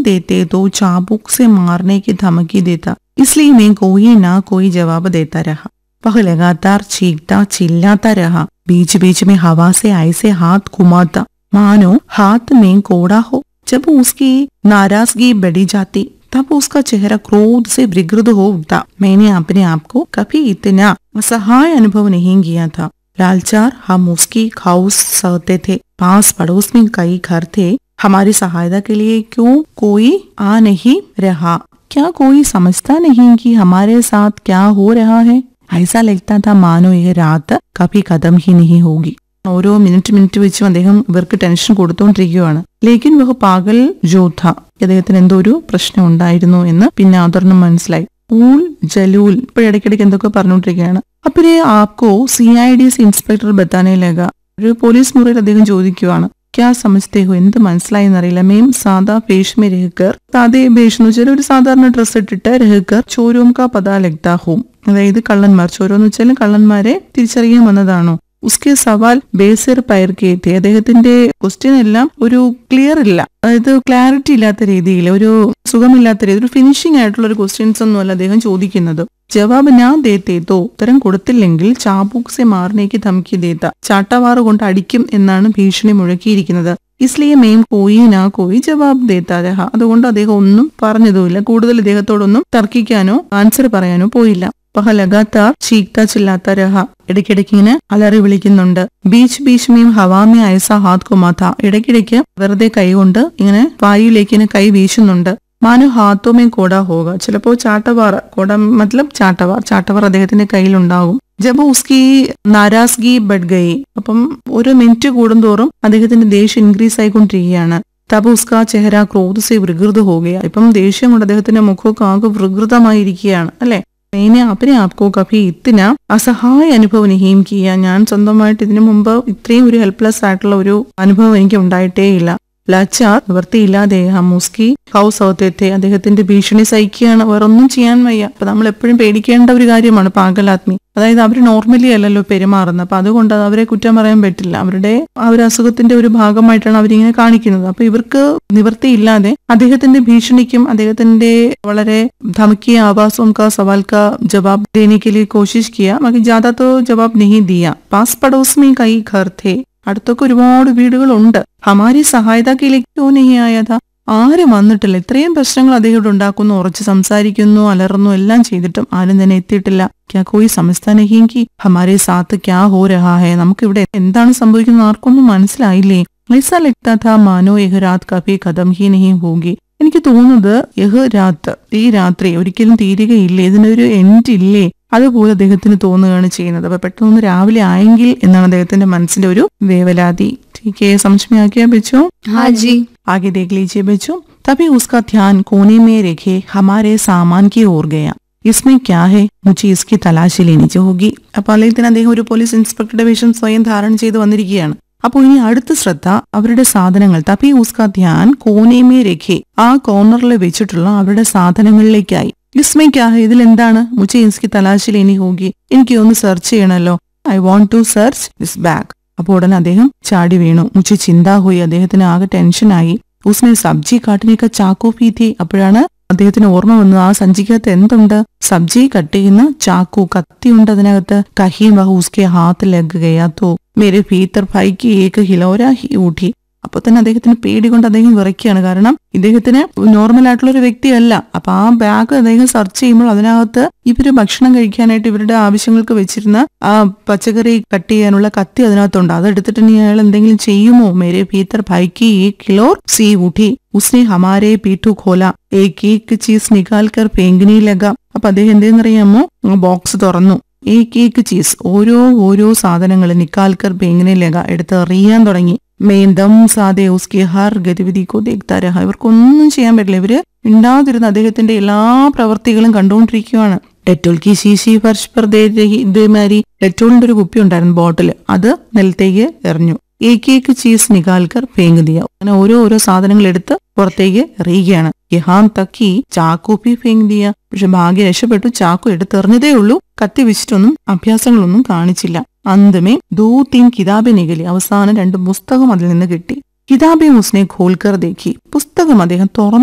देते तो चाबुक से मारने की धमकी देता इसलिए मैं कोई ना कोई जवाब देता रहा वह लगातार चीखता चिल्लाता रहा बीच बीच में हवा से ऐसे हाथ घुमाता मानो हाथ में कोड़ा हो जब उसकी नाराजगी बढ़ी जाती तब उसका चेहरा क्रोध से विकृत हो उठता मैंने अपने आप को कभी इतना असहाय अनुभव नहीं किया था लालचार हम उसकी खाउस सहते थे पास पड़ोस में कई घर थे हमारी सहायता के लिए क्यों कोई आ नहीं रहा क्या कोई समझता नहीं कि हमारे साथ क्या हो रहा है ऐसा लगता था मानो ये रात कभी खत्म ही नहीं होगी ഓരോ മിനിറ്റ് മിനിറ്റ് വെച്ചും അദ്ദേഹം ഇവർക്ക് ടെൻഷൻ കൊടുത്തുകൊണ്ടിരിക്കുകയാണ് ലേക്കിൻ വഹ പാകൽ ജോധ അദ്ദേഹത്തിന് എന്തോ ഒരു പ്രശ്നം ഉണ്ടായിരുന്നു എന്ന് പിന്നെ ആദറിന് മനസ്സിലായി ഊൽ ജലൂൽ ഇപ്പോഴിടയ്ക്കിടയ്ക്ക് എന്തൊക്കെ പറഞ്ഞുകൊണ്ടിരിക്കുകയാണ് അപ്പഴേ ആപ്കോ C I D S inspector ബത്താനയിലേക ഒരു പോലീസ് മുറിയിൽ അദ്ദേഹം ചോദിക്കുവാണ് ക്യാ സമസ്തേ ഹോ എന്ത് മനസ്സിലായി എന്നറിയില്ല മേം സാദാ പേഷ് മേ രഹക്കർ സാദേ പേഷ് എന്ന് വെച്ചാൽ ഒരു സാധാരണ ഡ്രസ്സ് ഇട്ടിട്ട് രഹക്കർ ചോരോം കാ പതാ ലഗ്താ ഹോം അതായത് കള്ളന്മാർ ചോരോ എന്ന് വെച്ചാൽ കള്ളന്മാരെ തിരിച്ചറിയാൻ വന്നതാണോ ഉസ്കെ സവാൽ ബേസിർ പയർ കേത്തി അദ്ദേഹത്തിന്റെ ക്വസ്റ്റ്യൻ എല്ലാം ഒരു ക്ലിയർ ഇല്ല അതായത് ക്ലാരിറ്റി ഇല്ലാത്ത രീതിയിൽ ഒരു സുഖമില്ലാത്ത രീതിയിൽ ഒരു ഫിനിഷിംഗ് ആയിട്ടുള്ള ഒരു ക്വസ്റ്റ്യൻസ് ഒന്നുമല്ല അദ്ദേഹം ചോദിക്കുന്നത് ജവാബ് ഞാൻ ദേത്തേത്തോ ഉത്തരം കൊടുത്തില്ലെങ്കിൽ ചാബൂക്സെ മാറിനേക്ക് ധമക്കി ദേത്ത ചാട്ടവാറ് കൊണ്ട് അടിക്കും എന്നാണ് ഭീഷണി മുഴക്കിയിരിക്കുന്നത് ഇസ്ലിയെ മെയിം കോയി നാ കോയി ജവാബ് ദേത്താ രഹ അതുകൊണ്ട് അദ്ദേഹം ഒന്നും പറഞ്ഞതുമില്ല കൂടുതൽ ഇദ്ദേഹത്തോടൊന്നും തർക്കിക്കാനോ ആൻസർ പറയാനോ പോയില്ല വഹ ലഗാത്താർ ചീക്ത ചില്ലാത്ത രഹ ഇടയ്ക്കിടയ്ക്ക് ഇങ്ങനെ അലറി വിളിക്കുന്നുണ്ട് ബീച്ച് ബീച്ച് മീം ഹവാമി ഐസ ഹാത് കുമാത്ത ഇടയ്ക്കിടയ്ക്ക് വെറുതെ കൈകൊണ്ട് ഇങ്ങനെ വായുവിലേക്ക് ഇങ്ങനെ കൈ വീശുന്നുണ്ട് മാനു ഹാത്തോമേ കോട ഹോക ചിലപ്പോ ചാട്ടവാർ കോട മത്ലബ് ചാട്ടവാർ ചാട്ടവാർ അദ്ദേഹത്തിന്റെ കയ്യിലുണ്ടാകും ജബ് ഉസ്കി നാരാസ്ഗി ബഡ് ഗയി അപ്പം ഒരു മിനിറ്റ് കൂടുന്തോറും അദ്ദേഹത്തിന്റെ ദേഷ്യം ഇൻക്രീസ് ആയിക്കൊണ്ടിരിക്കുകയാണ് തബ് ഉസ്ക ചെഹര ക്രോധ സെ വികൃത ഹോകയ ഇപ്പം ദേഷ്യം കൊണ്ട് അദ്ദേഹത്തിന്റെ മുഖമൊക്കെ ആകെ വികൃതമായിരിക്കുകയാണ് അല്ലെ मैंने अपने आप को कभी इतना അസഹായ അനുഭവം നഹീം കിയ ഞാൻ സ്വന്തമായിട്ട് ഇതിനു മുമ്പ് ഇത്രയും ഒരു ഹെൽപ്ലെസ് ആയിട്ടുള്ള ഒരു അനുഭവം എനിക്ക് ഉണ്ടായിട്ടേ ഇല്ല ലച്ചാർ നിവൃത്തിയില്ലാതെ ഹമൂസ്കി ഹൗസ് ഔത്തേത്തെ അദ്ദേഹത്തിന്റെ ഭീഷണി സഹിക്കുകയാണ് വേറൊന്നും ചെയ്യാൻ വയ്യ അപ്പൊ നമ്മൾ എപ്പോഴും പേടിക്കേണ്ട ഒരു കാര്യമാണ് പാഗലാത്മി അതായത് അവർ നോർമലി അല്ലല്ലോ പെരുമാറുന്നത് അപ്പൊ അതുകൊണ്ട് അത് അവരെ കുറ്റം പറയാൻ പറ്റില്ല അവരുടെ ആ ഒരു അസുഖത്തിന്റെ ഒരു ഭാഗമായിട്ടാണ് അവരിങ്ങനെ കാണിക്കുന്നത് അപ്പൊ ഇവർക്ക് നിവൃത്തിയില്ലാതെ അദ്ദേഹത്തിന്റെ ഭീഷണിക്കും അദ്ദേഹത്തിന്റെ വളരെ ധമക്കിയ ആവാസവും കാ സവാൽ കാ ജവാബ് देने के लिए कोशिश किया मगर ज्यादा तो जवाब नहीं दिया पास पड़ोस में कई घर थे അടുത്തൊക്കെ ഒരുപാട് വീടുകളുണ്ട് ഹമാരി സഹായതയിലേക്ക് ക്യോ നെഹി ആയത ആരും വന്നിട്ടില്ല ഇത്രയും പ്രശ്നങ്ങൾ അദ്ദേഹം ഇവിടെ ഉണ്ടാക്കുന്നു ഉറച്ച് സംസാരിക്കുന്നു അലറുന്നു എല്ലാം ചെയ്തിട്ടും ആരും തന്നെ എത്തിയിട്ടില്ല ക്യാ കോയി സമസ്ത നഹിങ്കി ഹമാരെ സാത്ത് ക്യാ ഹോ രഹാ ഹെ നമുക്ക് ഇവിടെ എന്താണ് സംഭവിക്കുന്നത് ആർക്കൊന്നും മനസ്സിലായില്ലേ ऐसा लगता था मानो यह रात कभी खत्म ही नहीं होगी എനിക്ക് തോന്നുന്നത് യഹ് രാത്ത് ഈ രാത്രി ഒരിക്കലും തീരുകയില്ലേ ഇതിനൊരു എൻഡ് ഇല്ലേ അതുപോലെ അദ്ദേഹത്തിന് തോന്നുകയാണ് ചെയ്യുന്നത് അപ്പൊ പെട്ടെന്ന് രാവിലെ ആയെങ്കിൽ എന്നാണ് അദ്ദേഹത്തിന്റെ മനസ്സിന്റെ ഒരു വേവലാതി ठीक है समझ में आ गया बच्चों हाँ जी आगे देख लीजिए बच्चों तभी उसका ध्यान कोने में रखे हमारे सामान की ओर गया इसमें क्या है മുച്ചി ഇസ്കി തലാശി ലേനിച്ച് ഹോഗി അപ്പൊ അല്ലെങ്കിൽ തന്നെ അദ്ദേഹം ഒരു പോലീസ് ഇൻസ്പെക്ടറുടെ വേഷം സ്വയം ധാരണ ചെയ്ത് വന്നിരിക്കുകയാണ് അപ്പോൾ ഇനി അടുത്ത ശ്രദ്ധ അവരുടെ സാധനങ്ങൾ തപി ഉസ്ക ധ്യാൻ കോനേമേ രഖെ ആ കോർണറിൽ വെച്ചിട്ടുള്ള അവരുടെ സാധനങ്ങളിലേക്കായി വിസ്മയ്ക്കാഹ ഇതിൽ എന്താണ് മുച്ചി ഇസ്കി തലാശിൽ ഇനി ഹോഗി എനിക്ക് ഒന്ന് സെർച്ച് ചെയ്യണമല്ലോ I want to search this bag അപ്പോൾ ഉടനെ അദ്ദേഹം ചാടി വീണു മുച്ചി ചിന്താ ഹോയി അദ്ദേഹത്തിന് ആകെ ടെൻഷനായി ഉസ്നെ സബ്ജി കാട്ടിനൊക്കെ ചാക്കോ പീത്തി അപ്പോഴാണ് അദ്ദേഹത്തിന് ഓർമ്മ വന്നു ആ സഞ്ചിക്കകത്ത് എന്തുണ്ട് സബ്ജി കട്ട് ചെയ്യുന്ന ചാക്കു കത്തിയുണ്ട് അതിനകത്ത് കഹീം വഹ ഉസ്കെ ഹാത്ത് ലഗ് ഗയാ തോ മേരെ ഭീത്തർ ഭൈക്ക് ഏക്ക് ഹിലോര ഹി ഊട്ടി അപ്പൊ തന്നെ അദ്ദേഹത്തിന് പേടി കൊണ്ട് അദ്ദേഹം വിറയ്ക്കുകയാണ് കാരണം ഇദ്ദേഹത്തിന് നോർമൽ ആയിട്ടുള്ള ഒരു വ്യക്തിയല്ല അപ്പൊ ആ ബാഗ് അദ്ദേഹം സെർച്ച് ചെയ്യുമ്പോൾ അതിനകത്ത് ഇവര് ഭക്ഷണം കഴിക്കാനായിട്ട് ഇവരുടെ ആവശ്യങ്ങൾക്ക് വെച്ചിരുന്ന ആ പച്ചക്കറി കട്ട് ചെയ്യാനുള്ള കത്തി അതിനകത്തുണ്ട് അതെടുത്തിട്ട് ഇനി അയാൾ എന്തെങ്കിലും ചെയ്യുമോ മേരെ ഭീത്തർ ഭൈക്ക് ഈ കിലോർ സി ഉഠി ഉസ്നെ ഹമാരെ പീട്ടു ഖോല ഏക്ക് ഏക്ക് ചീസ് നിക്കാൽ കർ പേങ്കിനി ലഗ അപ്പൊ അദ്ദേഹം എന്തെന്നറിയാമോ ബോക്സ് തുറന്നു ഏക്ക് ഏക്ക് ചീസ് ഓരോ ഓരോ സാധനങ്ങൾ നിക്കാൽക്കർ പേങ്കിനെ ലഗ എടുത്ത് എറിയാൻ തുടങ്ങി മേന്തം സാദെ ഉസ്കി ഹർ ഗതിവിധിക്കോ ദേഖ്താ രഹ ഇവർക്കൊന്നും ചെയ്യാൻ പറ്റില്ല ഇവര് ഉണ്ടാതിരുന്ന അദ്ദേഹത്തിന്റെ എല്ലാ പ്രവർത്തികളും കണ്ടുകൊണ്ടിരിക്കുകയാണ് ഡെറ്റോൾ കി ശീശി ഫർഷ് പർ ദേ രഹി ഇതേമാതിരി ഡെറ്റോളിന്റെ ഒരു കുപ്പി ഉണ്ടായിരുന്നു ബോട്ടിൽ അത് നിലത്തേക്ക് എറിഞ്ഞു ഏക്ക് ഏക്ക് ചീസ് നികാൽക്കർ ഫേങ്ക് ദിയ അങ്ങനെ ഓരോ ഓരോ സാധനങ്ങൾ എടുത്ത് പുറത്തേക്ക് എറിയുകയാണ് യഹാൻ തക്കി ചാക്കു പി ഫേങ്ക് ദിയ പക്ഷെ ഭാഗ്യ രക്ഷപ്പെട്ടു ചാക്കു എടുത്തെറിഞ്ഞതേ ഉള്ളൂ കത്തി വെച്ചിട്ടൊന്നും അഭ്യാസങ്ങളൊന്നും കാണിച്ചില്ല അന്തമേ ദോ തീൻ കിതാബെ നികലി അവസാനം രണ്ട് പുസ്തകം അതിൽ നിന്ന് കിട്ടി കിതാബെ ഉസ്നെ ഖോൽക്കർ ദേഖി പുസ്തകം അദ്ദേഹം തുറന്നു